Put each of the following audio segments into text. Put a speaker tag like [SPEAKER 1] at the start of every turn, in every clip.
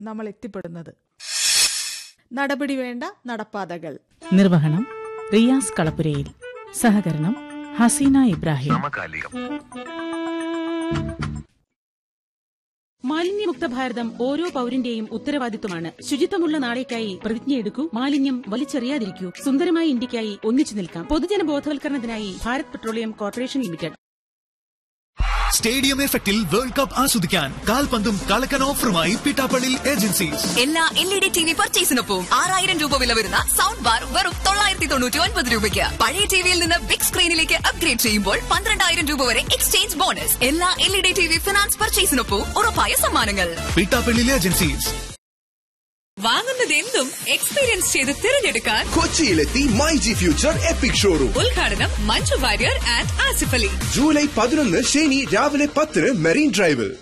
[SPEAKER 1] നമ്മൾ എത്തിപ്പെടുന്നത് നടപടി വേണ്ട നടപ്പാതകൾ
[SPEAKER 2] നിർവഹണം റിയാസ് കളപ്പുരയിൽ സഹകരണം ഹസീന ഇബ്രാഹിം
[SPEAKER 3] സമകാലികം
[SPEAKER 2] മാലിന്യമുക്ത ഭാരതം ഓരോ പൗരന്റെയും ഉത്തരവാദിത്വമാണ് ശുചിത്വമുള്ള നാളേക്കായി പ്രതിജ്ഞയെടുക്കൂ മാലിന്യം വലിച്ചെറിയാതിരിക്കൂ സുന്ദരമായ ഇന്ത്യക്കായി ഒന്നിച്ചു നിൽക്കാം പൊതുജന ബോധവൽക്കരണത്തിനായി Bharat petroleum corporation limited
[SPEAKER 4] stadium എഫക്റ്റിൽ വേൾഡ് കപ്പ് ആസ്വദിക്കാൻ കാൽപന്തും കളക്കൻ ഓഫറുമായി പിട്ടാപ്പള്ളി ഏജൻസീസ്
[SPEAKER 5] എല്ലാ L E D T V പർച്ചേസിനൊപ്പം ആറായിരം രൂപ വില വരുന്ന സൗണ്ട് ബാർ വെറും തൊള്ളായിരത്തി തൊണ്ണൂറ്റി ഒൻപത് രൂപയ്ക്ക് പഴയ ടിവിയിൽ നിന്ന് ബിഗ് സ്ക്രീനിലേക്ക് അപ്ഗ്രേഡ് ചെയ്യുമ്പോൾ പന്ത്രണ്ടായിരം രൂപ വരെ എക്സ്ചേഞ്ച് ബോണസ് എല്ലാ L E D T V finance പർച്ചേസിനൊപ്പം ഉറപ്പായ സമ്മാനങ്ങൾ
[SPEAKER 4] പിട്ടാപ്പള്ളി ഏജൻസീസ്
[SPEAKER 5] വാങ്ങുന്നത് എന്തും എക്സ്പീരിയൻസ് ചെയ്ത് തിരഞ്ഞെടുക്കാൻ
[SPEAKER 6] കൊച്ചിയിലെത്തി my G future epic showroom
[SPEAKER 5] ഉദ്ഘാടനം മഞ്ജു വാര്യർ ആൻഡ് ആസിഫ് അലി
[SPEAKER 6] ജൂലൈ പതിനൊന്ന് ശനി രാവിലെ പത്തിന് മെറീൻ ഡ്രൈവിൽ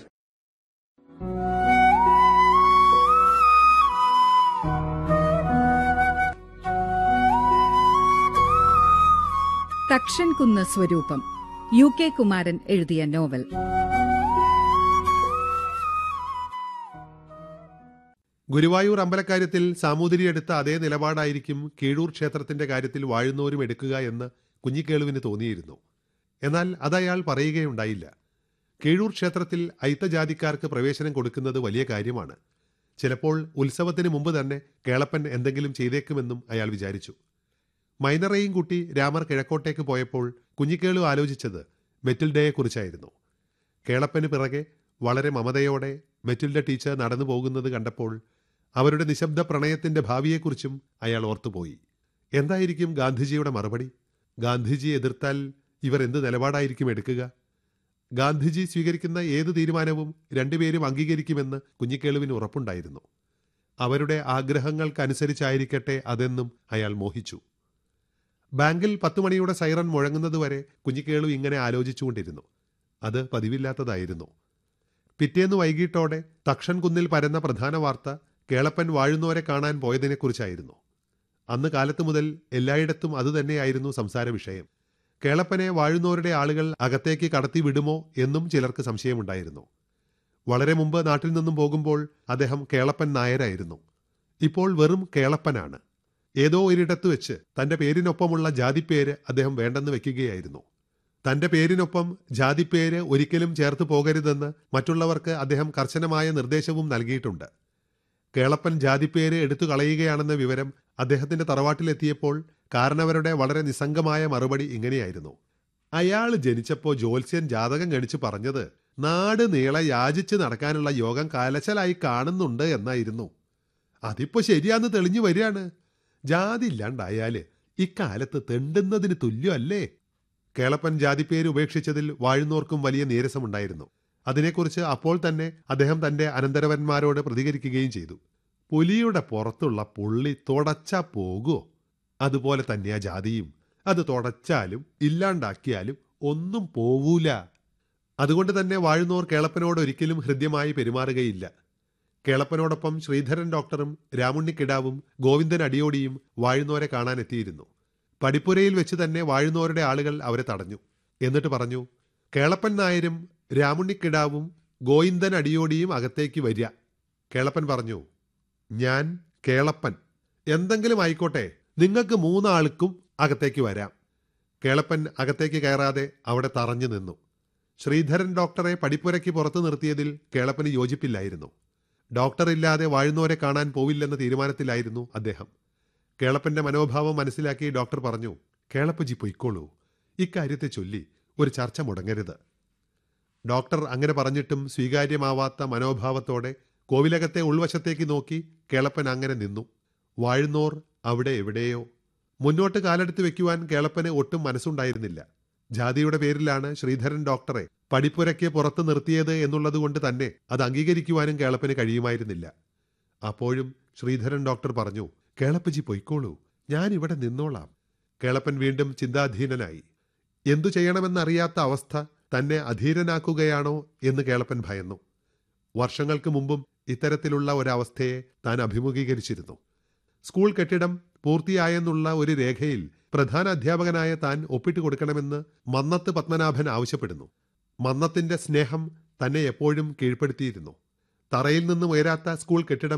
[SPEAKER 7] തക്ഷൻ കുന്ന് സ്വരൂപം യു കെ കുമാരൻ എഴുതിയ നോവൽ
[SPEAKER 8] ഗുരുവായൂർ അമ്പലക്കാര്യത്തിൽ സാമൂതിരി എടുത്ത അതേ നിലപാടായിരിക്കും കീഴൂർ ക്ഷേത്രത്തിന്റെ കാര്യത്തിൽ വാഴുന്നവരും എടുക്കുക എന്ന് കുഞ്ഞിക്കേളുവിന് തോന്നിയിരുന്നു എന്നാൽ അതയാൾ പറയുകയുണ്ടായില്ല കീഴൂർ ക്ഷേത്രത്തിൽ അയിത്തജാതിക്കാർക്ക് പ്രവേശനം കൊടുക്കുന്നത് വലിയ കാര്യമാണ് ചിലപ്പോൾ ഉത്സവത്തിന് മുമ്പ് തന്നെ കേളപ്പൻ എന്തെങ്കിലും ചെയ്തേക്കുമെന്നും അയാൾ വിചാരിച്ചു മൈനറേയും കുട്ടി രാമർ കിഴക്കോട്ടേക്ക് പോയപ്പോൾ കുഞ്ഞിക്കേളു ആലോചിച്ചത് മെറ്റിൽഡയെക്കുറിച്ചായിരുന്നു കേളപ്പന് പിറകെ വളരെ മമതയോടെ മെറ്റിൽഡ ടീച്ചർ നടന്നു പോകുന്നത് കണ്ടപ്പോൾ അവരുടെ നിശബ്ദ പ്രണയത്തിന്റെ ഭാവിയെക്കുറിച്ചും അയാൾ ഓർത്തുപോയി എന്തായിരിക്കും ഗാന്ധിജിയുടെ മറുപടി ഗാന്ധിജിയെ എതിർത്താൽ ഇവർ എന്ത് നിലപാടായിരിക്കും എടുക്കുക ഗാന്ധിജി സ്വീകരിക്കുന്ന ഏത് തീരുമാനവും രണ്ടുപേരും അംഗീകരിക്കുമെന്ന് കുഞ്ഞിക്കേളുവിന് ഉറപ്പുണ്ടായിരുന്നു അവരുടെ ആഗ്രഹങ്ങൾക്കനുസരിച്ചായിരിക്കട്ടെ അതെന്നും അയാൾ മോഹിച്ചു ബാങ്കിൽ പത്തു മണിയുടെ സൈറൺ മുഴങ്ങുന്നതുവരെ കുഞ്ഞിക്കേളു ഇങ്ങനെ ആലോചിച്ചുകൊണ്ടിരുന്നു അത് പതിവില്ലാത്തതായിരുന്നു പിറ്റേന്ന് വൈകിട്ടോടെ തക്ഷൻ കുന്നിൽ പരന്ന പ്രധാന വാർത്ത കേളപ്പൻ വാഴുന്നവരെ കാണാൻ പോയതിനെക്കുറിച്ചായിരുന്നു അന്ന് കാലത്ത് മുതൽ എല്ലായിടത്തും അതുതന്നെയായിരുന്നു സംസാര വിഷയം കേളപ്പനെ വാഴുന്നവരുടെ ആളുകൾ അകത്തേക്ക് കടത്തി വിടുമോ എന്നും ചിലർക്ക് സംശയമുണ്ടായിരുന്നു വളരെ മുമ്പ് നാട്ടിൽ നിന്നും പോകുമ്പോൾ അദ്ദേഹം കേളപ്പൻ നായരായിരുന്നു ഇപ്പോൾ വെറും കേളപ്പനാണ് ഏതോ ഒരിടത്ത് വെച്ച് തന്റെ പേരിനൊപ്പമുള്ള ജാതിപ്പേര് അദ്ദേഹം വേണ്ടെന്ന് വെക്കുകയായിരുന്നു തന്റെ പേരിനൊപ്പം ജാതിപ്പേര് ഒരിക്കലും ചേർത്ത് പോകരുതെന്ന് മറ്റുള്ളവർക്ക് അദ്ദേഹം കർശനമായ നിർദ്ദേശവും നൽകിയിട്ടുണ്ട് കേളപ്പൻ ജാതിപ്പേര് എടുത്തു കളയുകയാണെന്ന വിവരം അദ്ദേഹത്തിന്റെ തറവാട്ടിലെത്തിയപ്പോൾ കാരണവരുടെ വളരെ നിസ്സംഗമായ മറുപടി ഇങ്ങനെയായിരുന്നു അയാൾ ജനിച്ചപ്പോൾ ജ്യോത്സ്യൻ ജാതകം ഗണിച്ച് പറഞ്ഞത് നാട് നീളെ യാചിച്ച് നടക്കാനുള്ള യോഗം കാലശലായി കാണുന്നുണ്ട് എന്നായിരുന്നു അതിപ്പോ ശരിയാന്ന് തെളിഞ്ഞു വരികയാണ് ജാതി ഇല്ലാണ്ടായാല് ഇക്കാലത്ത് തെണ്ടുന്നതിന് തുല്യമല്ലേ കേളപ്പൻ ജാതിപ്പേര് ഉപേക്ഷിച്ചതിൽ വാഴുന്നോർക്കും വലിയ നീരസമുണ്ടായിരുന്നു അതിനെക്കുറിച്ച് അപ്പോൾ തന്നെ അദ്ദേഹം തന്റെ അനന്തരവന്മാരോട് പ്രതികരിക്കുകയും ചെയ്തു പുലിയുടെ പുറത്തുള്ള പുള്ളി തുടച്ചാ പോകുമോ അതുപോലെ തന്നെയാ ജാതിയും അത് തുടച്ചാലും ഇല്ലാണ്ടാക്കിയാലും ഒന്നും പോവൂല അതുകൊണ്ട് തന്നെ വാഴുന്നോർ കേളപ്പനോട് ഒരിക്കലും ഹൃദ്യമായി പെരുമാറുകയില്ല കേളപ്പനോടൊപ്പം ശ്രീധരൻ ഡോക്ടറും രാമുണ്ണിക്കിടാവും ഗോവിന്ദൻ അടിയോടിയും വാഴുന്നോരെ കാണാനെത്തിയിരുന്നു പടിപ്പുരയിൽ വെച്ച് തന്നെ വാഴുന്നോരുടെ ആളുകൾ അവരെ തടഞ്ഞു എന്നിട്ട് പറഞ്ഞു കേളപ്പൻ നായരും രാമുണ്ണിക്കിടാവും ഗോവിന്ദൻ അടിയോടിയും അകത്തേക്ക് വരിക കേളപ്പൻ പറഞ്ഞു ഞാൻ കേളപ്പൻ എന്തെങ്കിലും ആയിക്കോട്ടെ നിങ്ങൾക്ക് മൂന്നാൾക്കും അകത്തേക്ക് വരാം കേളപ്പൻ അകത്തേക്ക് കയറാതെ അവിടെ തറഞ്ഞു നിന്നു ശ്രീധരൻ ഡോക്ടറെ പടിപ്പുരയ്ക്ക് പുറത്തു നിർത്തിയതിൽ കേളപ്പന് യോജിപ്പില്ലായിരുന്നു ഡോക്ടർ ഇല്ലാതെ വാഴുന്നവരെ കാണാൻ പോവില്ലെന്ന തീരുമാനത്തിലായിരുന്നു അദ്ദേഹം കേളപ്പന്റെ മനോഭാവം മനസ്സിലാക്കി ഡോക്ടർ പറഞ്ഞു കേളപ്പജി പൊയ്ക്കോളൂ ഇക്കാര്യത്തെ ചൊല്ലി ഒരു ചർച്ച മുടങ്ങരുത് ഡോക്ടർ അങ്ങനെ പറഞ്ഞിട്ടും സ്വീകാര്യമാവാത്ത മനോഭാവത്തോടെ കോവിലകത്തെ ഉൾവശത്തേക്ക് നോക്കി കേളപ്പൻ അങ്ങനെ നിന്നു വാഴുന്നോർ അവിടെ എവിടെയോ മുന്നോട്ട് കാലെടുത്ത് വെക്കുവാൻ കേളപ്പന് ഒട്ടും മനസ്സുണ്ടായിരുന്നില്ല ജാതിയുടെ പേരിലാണ് ശ്രീധരൻ ഡോക്ടറെ പടിപ്പുരയ്ക്ക് പുറത്ത് നിർത്തിയത് എന്നുള്ളതുകൊണ്ട് തന്നെ അത് അംഗീകരിക്കുവാനും കേളപ്പന് കഴിയുമായിരുന്നില്ല അപ്പോഴും ശ്രീധരൻ ഡോക്ടർ പറഞ്ഞു കേളപ്പജി പൊയ്ക്കോളൂ ഞാൻ ഇവിടെ നിന്നോളാം കേളപ്പൻ വീണ്ടും ചിന്താധീനനായി എന്തു ചെയ്യണമെന്നറിയാത്ത അവസ്ഥ തന്നെ അധീരനാക്കുകയാണോ എന്ന് കേളപ്പൻ ഭയന്നു വർഷങ്ങൾക്ക് മുമ്പും ഇത്തരത്തിലുള്ള ഒരവസ്ഥയെ താൻ അഭിമുഖീകരിച്ചിരുന്നു സ്കൂൾ കെട്ടിടം പൂർത്തിയായെന്നുള്ള ഒരു രേഖയിൽ പ്രധാന അധ്യാപകനായ താൻ ഒപ്പിട്ട് കൊടുക്കണമെന്ന് മന്നത്ത് പത്മനാഭൻ ആവശ്യപ്പെടുന്നു മന്നത്തിന്റെ സ്നേഹം തന്നെ എപ്പോഴും കീഴ്പ്പെടുത്തിയിരുന്നു തറയിൽ നിന്നും ഉയരാത്ത സ്കൂൾ കെട്ടിടം